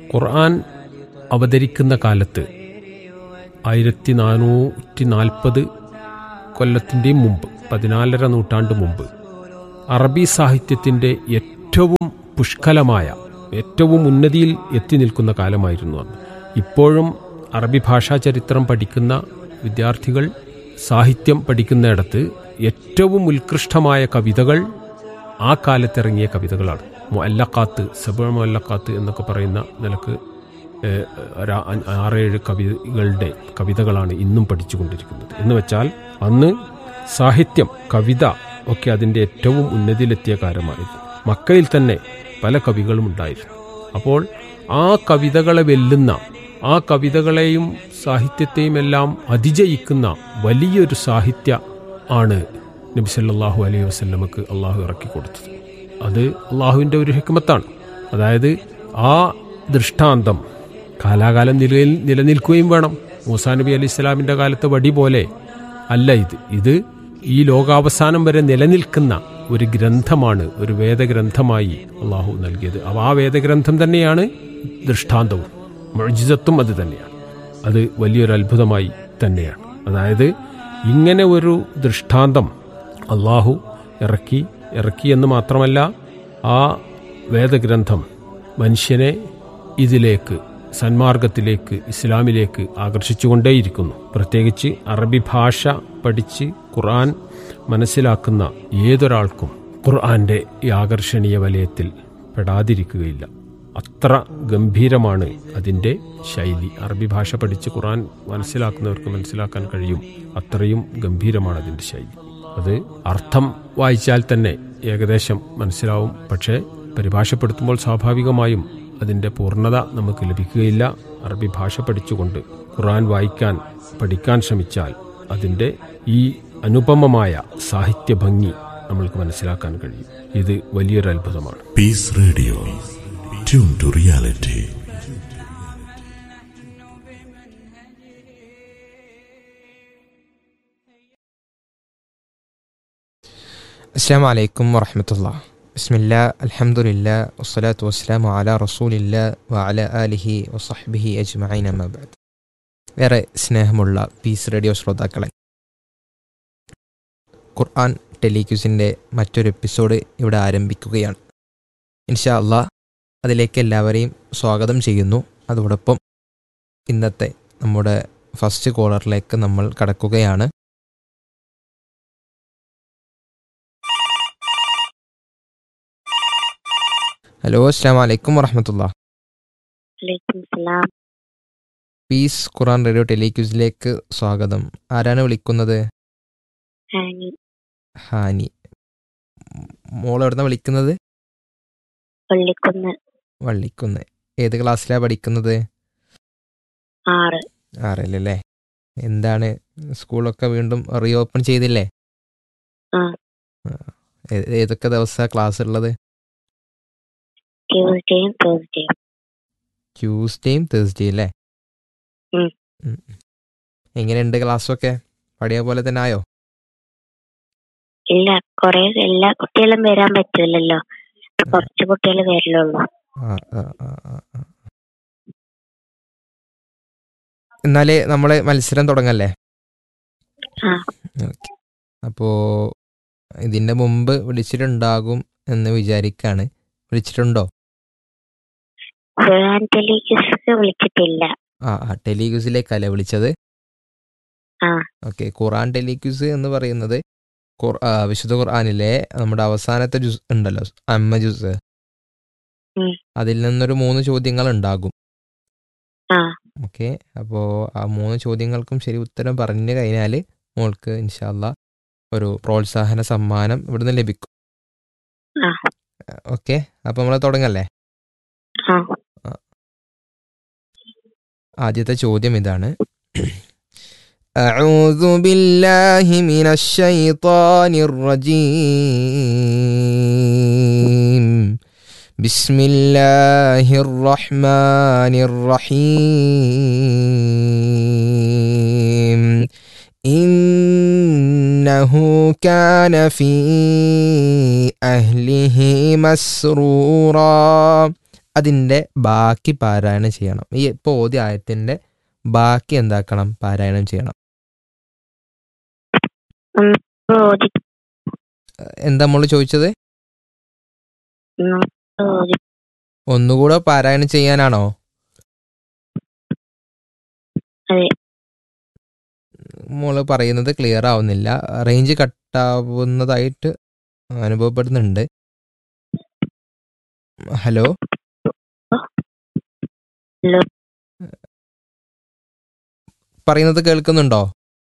ഖുർആൻ അവതരിക്കുന്ന കാലത്ത് ആയിരത്തി നാനൂറ്റി നാൽപ്പത് കൊല്ലത്തിൻ്റെയും മുമ്പ് പതിനാലര നൂറ്റാണ്ട് മുമ്പ് അറബി സാഹിത്യത്തിൻ്റെ ഏറ്റവും പുഷ്കലമായ ഏറ്റവും ഉന്നതിയിൽ എത്തി നിൽക്കുന്ന കാലമായിരുന്നു അന്ന് ഇപ്പോഴും അറബി ഭാഷാ ചരിത്രം പഠിക്കുന്ന വിദ്യാർത്ഥികൾ സാഹിത്യം പഠിക്കുന്നിടത്ത് ഏറ്റവും ഉത്കൃഷ്ടമായ കവിതകൾ ആ കാലത്തിറങ്ങിയ കവിതകളാണ് മൊല്ലക്കാത്ത് സബ മൊല്ലക്കാത്ത് എന്നൊക്കെ പറയുന്ന നിലക്ക് ഏഹ്, ഒരു ആ- ആറേഴ് കവികളുടെ കവിതകളാണ് ഇന്നും പഠിച്ചുകൊണ്ടിരിക്കുന്നത് എന്ന് വെച്ചാൽ അന്ന് സാഹിത്യം കവിത ഒക്കെ അതിൻ്റെ ഏറ്റവും ഉന്നതിയിലെത്തിയ കാലമായിരുന്നു മക്കയിൽ തന്നെ പല കവികളും ഉണ്ടായിരുന്നു അപ്പോൾ ആ കവിതകളെ വെല്ലുന്ന ആ കവിതകളെയും സാഹിത്യത്തെയും എല്ലാം അതിജയിക്കുന്ന വലിയൊരു സാഹിത്യ ആണ് നബി സല്ലല്ലാഹു അലൈഹി വസല്ലമക്ക് അള്ളാഹു ഇറക്കി കൊടുത്തത് അത് അള്ളാഹുവിൻ്റെ ഒരു ഹിക്മത്താണ് അതായത് ആ ദൃഷ്ടാന്തം കാലാകാലം നിലയിൽ നിലനിൽക്കുകയും വേണം മൂസാ നബി അലൈഹി സ്വലാമിൻ്റെ കാലത്തെ വടി പോലെ അല്ല ഇത് ഇത് ഈ ലോകാവസാനം വരെ നിലനിൽക്കുന്ന ഒരു ഗ്രന്ഥമാണ് ഒരു വേദഗ്രന്ഥമായി അള്ളാഹു നൽകിയത് അപ്പോൾ ആ വേദഗ്രന്ഥം തന്നെയാണ് ദൃഷ്ടാന്തവും മൊഴിജിതത്വം അത് തന്നെയാണ് അത് വലിയൊരു അത്ഭുതമായി തന്നെയാണ് അതായത് ഇങ്ങനെ ഒരു ദൃഷ്ടാന്തം അള്ളാഹു ഇറക്കി ഇറക്കി എന്ന് മാത്രമല്ല ആ വേദഗ്രന്ഥം മനുഷ്യനെ ഇതിലേക്ക് സന്മാർഗത്തിലേക്ക് ഇസ്ലാമിലേക്ക് ആകർഷിച്ചുകൊണ്ടേയിരിക്കുന്നു പ്രത്യേകിച്ച് അറബി ഭാഷ പഠിച്ച് ഖുർആൻ മനസ്സിലാക്കുന്ന ഏതൊരാൾക്കും ഖുർആന്റെ ഈ ആകർഷണീയ വലയത്തിൽ പെടാതിരിക്കുകയില്ല അത്ര ഗംഭീരമാണ് അതിൻ്റെ ശൈലി അറബി ഭാഷ പഠിച്ച് ഖുർആൻ മനസ്സിലാക്കുന്നവർക്ക് മനസ്സിലാക്കാൻ കഴിയും അത്രയും ഗംഭീരമാണ് അതിൻ്റെ ശൈലി അത് അർത്ഥം വായിച്ചാൽ തന്നെ ഏകദേശം മനസ്സിലാവും പക്ഷേ പരിഭാഷപ്പെടുത്തുമ്പോൾ സ്വാഭാവികമായും അതിൻ്റെ പൂർണ്ണത നമുക്ക് ലഭിക്കുകയില്ല അറബി ഭാഷ പഠിച്ചുകൊണ്ട് ഖുർആൻ വായിക്കാൻ പഠിക്കാൻ ശ്രമിച്ചാൽ അതിൻ്റെ ഈ അനുപമമായ സാഹിത്യ ഭംഗി നമ്മൾക്ക് മനസ്സിലാക്കാൻ കഴിയും ഇത് വലിയൊരു അത്ഭുതമാണ് Peace Radio. Tune to reality. അസ്സാം വലൈക്കും വറഹമത്തുള്ള ബിസ്മില്ല അൽഹംദുലില്ലാ വസ്സലാത്തു വസ്സലാമു അല റസൂലില്ല വഅല ആലിഹി വസഹ്ബിഹി അജ്മഈൻ അമ്മബാദ് ഏറെ സ്നേഹമുള്ള പീസ് റേഡിയോ ശ്രോതാക്കളെ ഖുർആൻ ടെലിക്യൂസിൻ്റെ മറ്റൊരു എപ്പിസോഡ് ഇവിടെ ആരംഭിക്കുകയാണ് ഇൻഷാ അള്ളാ അതിലേക്ക് എല്ലാവരെയും സ്വാഗതം ചെയ്യുന്നു അതോടൊപ്പം ഇന്നത്തെ നമ്മുടെ ഫസ്റ്റ് കോളറിലേക്ക് നമ്മൾ കടക്കുകയാണ് ഹലോ അസ്സാം വലൈക്കും വറഹമത്തുള്ള വലൈക്കും സലാം പീസ് ഖുറാൻ റേഡിയോ ടെലിക്യൂസിലേക്ക് സ്വാഗതം ആരാണ് വിളിക്കുന്നത് ഹാനി ഹാനി മോൾ എവിടുന്ന വിളിക്കുന്നത് പള്ളിക്കുന്ന് വള്ളിക്കുന്ന് ഏത് ക്ലാസ്സിലാണ് പഠിക്കുന്നത് ആറ് ആറിലല്ലേ എന്താണ് സ്കൂളൊക്കെ വീണ്ടും റീ ഓപ്പൺ ചെയ്തില്ലേ ആ. ആ. ഏ- ഏതൊക്കെ ദിവസമാണ് ക്ലാസ് ഉള്ളത് ട്യൂസ്ഡേയും തേഴ്സ്ഡേയും ട്യൂസ്ഡേയും തേഴ്സ്ഡേയും അല്ലേ ഉം. ഉം. എങ്ങനെയുണ്ട് ക്ലാസ്സൊക്കെ പഴയ പോലെ തന്നെ ആയോ ഇല്ല കൊറേ എല്ലാ കുട്ടികളും വരാൻ പറ്റൂലല്ലോ കുറച്ച് കുട്ടികൾ വരലുള്ളൂ ആ, ആ, ആ, ആ, ആ. എന്നാലേ നമ്മളെ മത്സരം തുടങ്ങല്ലേ ആ. ഓക്കെ അപ്പോ ഇതിന്റെ മുമ്പ് വിളിച്ചിട്ടുണ്ടാകും എന്ന് വിചാരിക്കാണ് വിളിച്ചിട്ടുണ്ടോ ഖുർആൻ ടെലിക്യൂസ് വിളിച്ചിട്ടില്ല ആ ആ ടെലിക്യൂസിലേക്കല്ലേ വിളിച്ചത് ആ. ഓക്കെ ഖുറാൻ ടെലിക്യൂസ് എന്ന് പറയുന്നത് ഖുർ- ആ, വിശുദ്ധ ഖുർആനിലെ നമ്മുടെ അവസാനത്തെ ജുസ് ഉണ്ടല്ലോ അമ്മ ജുസ് ഉം. അതിൽ നിന്നൊരു മൂന്ന് ചോദ്യങ്ങൾ ഉണ്ടാകും ആ ഓക്കെ അപ്പോൾ ആ മൂന്ന് ചോദ്യങ്ങൾക്കും ശരി ഉത്തരം പറഞ്ഞു കഴിഞ്ഞാൽ മോൾക്ക് ഇൻഷാല്ല ഒരു പ്രോത്സാഹന സമ്മാനം ഇവിടുന്ന് ലഭിക്കും ആ. ഓക്കെ അപ്പോൾ നമ്മൾ തുടങ്ങല്ലേ ആ ആദ്യത്തെ ചോദ്യം ഇതാണ് أعوذ بالله من الشيطان الرجيم بسم الله الرحمن الرحيم إنه كان في أهله مسرورا അതിൻ്റെ ബാക്കി പാരായണം ചെയ്യണം ഈ ഇപ്പോൾ ഓദ്യ ആയത്തിൻ്റെ ബാക്കി എന്താക്കണം പാരായണം ചെയ്യണം ഓതി എന്താ നമ്മൾ ചോദിച്ചത് ഉം, ഓതി ഒന്നുകൂടെ പാരായണം ചെയ്യാനാണോ അതെ. മോള് പറയുന്നത് ക്ലിയർ ആവുന്നില്ല റേഞ്ച് കട്ടാവുന്നതായിട്ട് അനുഭവപ്പെടുന്നുണ്ട് ഹലോ ഹലോ. പറയുന്നത് കേൾക്കുന്നുണ്ടോ